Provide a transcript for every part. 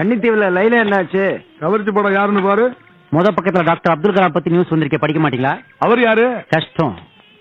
கன்னித்தீவுல லைலா என்னாச்சு கவர்ச்சி படம் யாருன்னு பாரு முத பக்கத்துல டாக்டர் அப்துல் கலாம் பத்தி நியூஸ் வந்திருக்கே படிக்க மாட்டீங்களா அவர் யாரு கஷ்டம்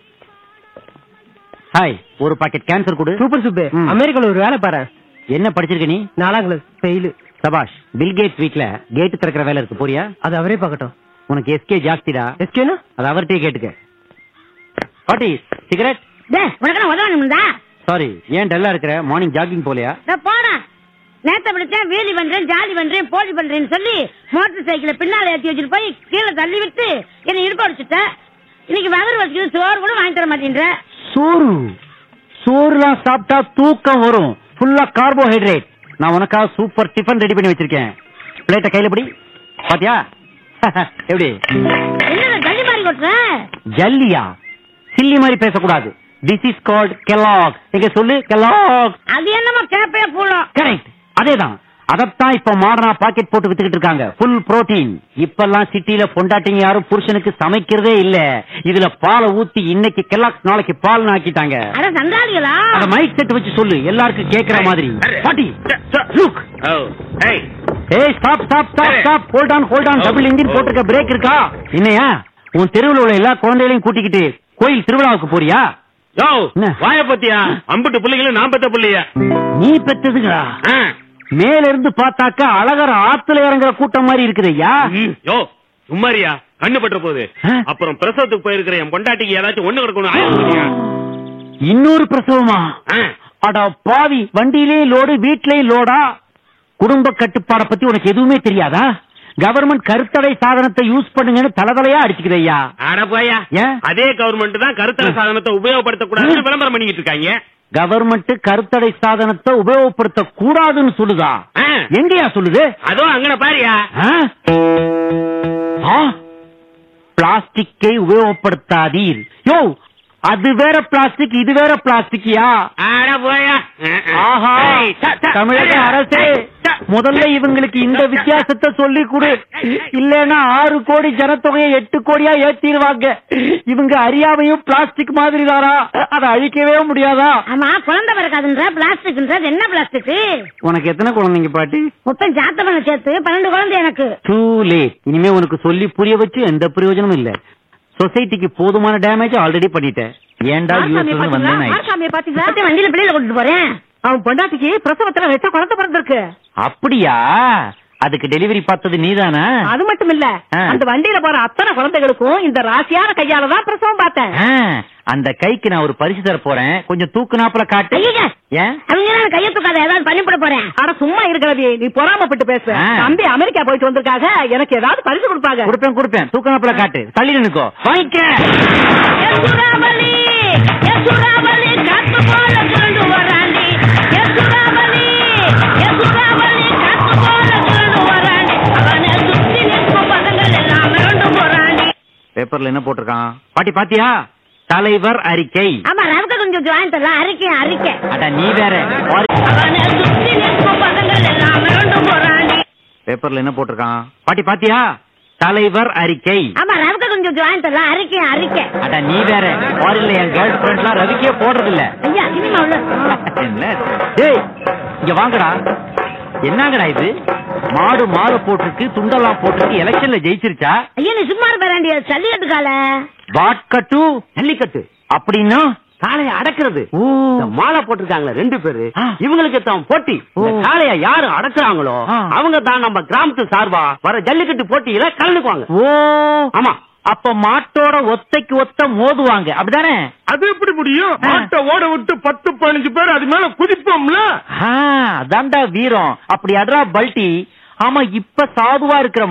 ஹாய் ஒரு பாக்கெட் கேன்சர் கொடு சூப்பர் சுப்பு ம். அமெரிக்கால ஒரு வேலை பாரு என்ன படிச்சிருக்க நீ நாலாம் கிளாஸ் ஃபெயிலு சபாஷ் பில் கேட்ஸ் வீட்ல கேட் திறக்கிற வேலை இருக்கு போறியா அது அவரே பார்க்கட்டும் உனக்கு எஸ்கே ஜாஸ்திடா எஸ்கேனா அது அவர்கிட்டயே கேட்டுக்க பாட்டி சிகரெட் டேய் உனக்கு உதவணும்டா சாரி ஏன் டல்லா இருக்கிற மார்னிங் ஜாகிங் போலையா நான் போடா நேத்த பிடிச்சேன் வீலி பண்றேன் ஜாலி பண்றேன் போலி பண்றேன்னு சொல்லி மோட்டர் சைக்கிளை பின்னால ஏத்தி வச்சுட்டு போய் கீழே தள்ளி விட்டு என்னை இடுப்பு அடிச்சுட்ட இன்னைக்கு வகர் வச்சுக்கிட்டு சோறு கூட வாங்கி தர மாட்டேன்ற சோறு சோறுலாம் சாப்பிட்டா தூக்கம் வரும் ஃபுல்லா கார்போஹைட்ரேட் நான் உனக்காக சூப்பர் டிஃபன் ரெடி பண்ணி வச்சிருக்கேன் பிளேட்டை கையில பிடி பாத்தியா எப்படி என்ன தள்ளி மாறி கொட்டுற ஜல்லியா சில்லி மாதிரி பேசக்கூடாது திஸ் இஸ் கால்ட் கெலாக் எங்க சொல்லு கெலாக் அது என்னமோ கேப்பையா பூலம் கரெக்ட் அதேதான் அதத்தான் இப்ப மாடர்னா பாக்கெட் போட்டு வித்துக்கிட்டு இருக்காங்க ஃபுல் புரோட்டீன் இப்பெல்லாம் சிட்டில பொண்டாட்டிங்க யாரும் புருஷனுக்கு சமைக்கிறதே இல்ல இதுல பாலை ஊத்தி இன்னைக்கு கெலாக்ஸ் நாளைக்கு பால் ஆக்கிட்டாங்க அட சண்டாளிகளா அத மைக் செட் வச்சு சொல்லு எல்லாருக்கும் கேக்குற மாதிரி பாட்டி லுக் ஏய் stop stop stop stop hold on hold on double engine போட்டிருக்க பிரேக் இருக்கா என்னையா உன் தெருவுல உள்ள எல்லா குழந்தைகளையும் கூட்டிக்கிட்டு கோயில் திருவிழாவுக்கு போறியா யோ என்ன? வாய பத்தியா அம்புட்டு புள்ளைகளும் நான் பெத்த புள்ளைய நீ பெத்ததுங்களா ஆ. மேல இருந்து பார்த்தாக்கா அழகர் ஆத்துல இறங்குற கூட்டம் மாதிரி இருக்குதுய்யா ம், யோ சும்மாரியா கண்ணு பற்ற போகுது ஆ. அப்புறம் பிரசவத்துக்கு போயிருக்கிற என் பொண்டாட்டிக்கு ஏதாச்சும் ஒண்ணு கிடக்கணும் ஆயிரம் சொல்லியா? இன்னொரு பிரசவமா ஆ. அட பாவி வண்டியிலேயும் லோடு வீட்லயும் லோடா குடும்ப கட்டுப்பாட பத்தி உனக்கு எதுவுமே தெரியாதா கவர்மெண்ட் கருத்தடை சாதனத்தை யூஸ் பண்ணுங்கன்னு தலதலையா அடிச்சுக்குதையா அட போயா ஏன்? அதே கவர்மெண்ட் தான் கருத்தர சாதனத்தை உபயோகப்படுத்த கூடாதுன்னு விளம்பரம் பண்ணிக்கிட்டு இருக்காங்க கவர்மெண்ட் கருத்தடை சாதனத்தை உபயோகப்படுத்த கூடாதுன்னு சொல்லுதா ஆ. எங்கயா சொல்லுது அதோ அங்கன பாரியா ஆ? ஆ? பிளாஸ்டிக்கை உபயோகப்படுத்தாதீர் யோ அது வேற பிளாஸ்டிக் இது வேற பிளாஸ்டிக்கியா அட போயா ஆஹா ஏய், ச, ச, தமிழக சரியா? அரசே ஏய், ச. முதல்ல இவங்களுக்கு இந்த வித்தியாசத்தை சொல்லி கொடு இல்லைன்னா ஆறு கோடி ஜனத்தொகையை எட்டு கோடியா ஏத்திடுவாங்க இவங்க அறியாமையும் பிளாஸ்டிக் மாதிரி தாரா அதை அழிக்கவே முடியாதா ஆமா குழந்தை பிறக்காதுன்ற பிளாஸ்டிக்ன்றது என்ன பிளாஸ்டிக் உனக்கு எத்தனை குழந்தைங்க பாட்டி மொத்தம் ஜாத்த பண்ண சேர்த்து பன்னெண்டு குழந்தை எனக்கு டூ லேட் இனிமே உனக்கு சொல்லி புரிய வச்சு எந்த பிரயோஜனமும் இல்ல சொசைட்டிக்கு போதுமான டேமேஜ் ஆல்ரெடி பண்ணிட்டேன் ஏன்டா யூஎஸ்ல இருந்து வந்தேன் ஆயிடுச்சு. பாத்தீங்களா வண்டியில பிள்ளையில கொண்டு போறேன் அவன் பொண்டாட்டிக்கு பிரசவத்துல ரெட்ட குழந்தை பிறந்திருக்கு அப்படியா அதுக்கு டெலிவரி பார்த்தது நீதானா அது மட்டும் இல்ல ஆ. அந்த வண்டியில போற அத்தனை குழந்தைகளுக்கும் இந்த ராசியான கையால தான் பிரசவம் பார்த்தேன் ஆ, அந்த கைக்கு நான் ஒரு பரிசு தர போறேன் கொஞ்சம் தூக்குனாப்புல காட்டு ஐயா ஏன் அவங்க நான் கையை தூக்காத ஏதாவது பண்ணிவிட போறேன் அட சும்மா இருக்கிறது நீ பொறாமப்பட்டு பேச ஆ. தம்பி அமெரிக்கா போயிட்டு வந்திருக்காக எனக்கு ஏதாவது பரிசு கொடுப்பாங்க கொடுப்பேன் கொடுப்பேன் தூக்குனாப்புல காட்டு தள்ளி நினைக்கோ வாங்கிக்க ஏ சூறாவளி, ஏ சூறாவளி, காத்து போல சுருண்டு வராண்டி. ஏ சூறாவளி, ஏ சூறாவளி, காத்து போல சுருண்டு வராண்டி. அவனை சுத்தி நிற்கும் பதங்கள் எல்லாம் மிரண்டு போறாண்டி. பேப்பர்ல என்ன போட்டிருக்கான் பாட்டி பாத்தியா தலைவர் அறிக்கை ஆமா ரவுக்க கொஞ்சம் வாங்கி தரலாம் அறிக்கை அறிக்கை அட நீ வேற அவனை சுத்தி நிற்கும் பதங்கள் எல்லாம் மிரண்டு போறாண்டி பேப்பர்ல என்ன போட்டிருக்கான் பாட்டி பாத்தியா தலைவர் அறிக்கை ஆமா ரவுக்க கொஞ்சம் வாங்கி தரலாம் அறிக்கை அறிக்கை அட நீ வேற ஃபாரின்ல என் கேர்ள் ஃபிரெண்ட்லாம் ரவிக்கே போடுறது இல்ல ஐயா சினிமா உள்ள என்ன டேய் இங்க வாங்கடா என்னங்கடா இது மாடு மாலை போட்டிருக்கு துண்டெல்லாம் போட்டிருக்கு எலெக்ஷன்ல ஜெயிச்சிருச்சா ஐயா நீ சும்மா இருப்பாண்டி சல்லிக்கட்டுக்கால வாட்கட்டு ஜல்லிக்கட்டு அப்படின்னா காளைய அடக்குறது ஓ இந்த மாலை போட்டிருக்காங்களே ரெண்டு பேரு ஆ. இவங்களுக்கு தான் போட்டி இந்த ஓ. காளைய யாரு அடக்குறாங்களோ ஆ. அவங்க தான் நம்ம கிராமத்து சார்பா வர ஜல்லிக்கட்டு போட்டியில கலந்துக்குவாங்க ஓ ஆமா அப்ப மாட்டோட ஒத்தைக்கு ஒத்த மோதுவாங்க அப்படிதானே அது எப்படி முடியும் மாட்டை ஓட விட்டு பத்து பதினஞ்சு பேர் அது மேல குதிப்போம்ல ஆ, அதான்டா வீரம் அப்படி அட்ரா பல்டி ஆமா இப்ப சாதுவா இருக்கிற